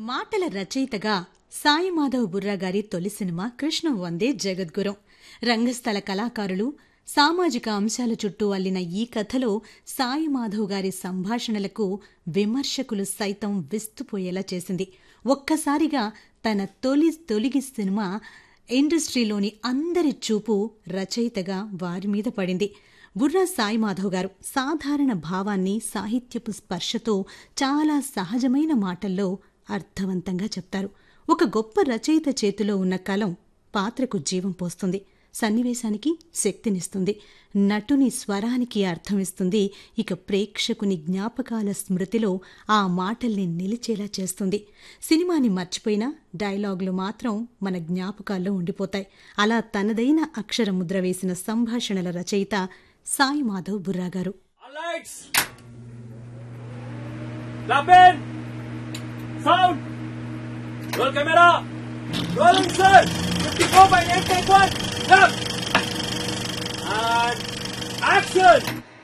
మాటల రచయితగా సాయి మాధవ్ బుర్రా గారి తొలి సినిమా కృష్ణ వందే జగద్గురం రంగస్థల కళాకారులు సామాజిక అంశాల చుట్టూ అల్లిన ఈ కథలో సాయి మాధవ్ గారి సంభాషణలకు విమర్శకులు సైతం విస్తుపోయేలా చేసింది ఒక్కసారిగా తన తొలి తొలిగి సినిమా ఇండస్ట్రీలోని అందరి చూపు రచయితగా వారి మీద పడింది బుర్రా సాయి మాధవ్ గారు సాధారణ భావాన్ని సాహిత్యపు స్పర్శతో చాలా సహజమైన మాటల్లో అర్థవంతంగా చెప్తారు ఒక గొప్ప రచయిత చేతిలో ఉన్న కలం పాత్రకు జీవం పోస్తుంది సన్నివేశానికి శక్తినిస్తుంది నటుని స్వరానికి అర్థమిస్తుంది ఇక ప్రేక్షకుని జ్ఞాపకాల స్మృతిలో ఆ మాటల్ని నిలిచేలా చేస్తుంది సినిమాని మర్చిపోయినా డైలాగులు మాత్రం మన జ్ఞాపకాల్లో ఉండిపోతాయి అలా తనదైన అక్షర ముద్ర వేసిన సంభాషణల రచయిత సాయి మాధవ్ బుర్రా గారు All lights. Clap in. Sound. Roll camera. Rolling sir. 54 by 8 take one. Clap. And action.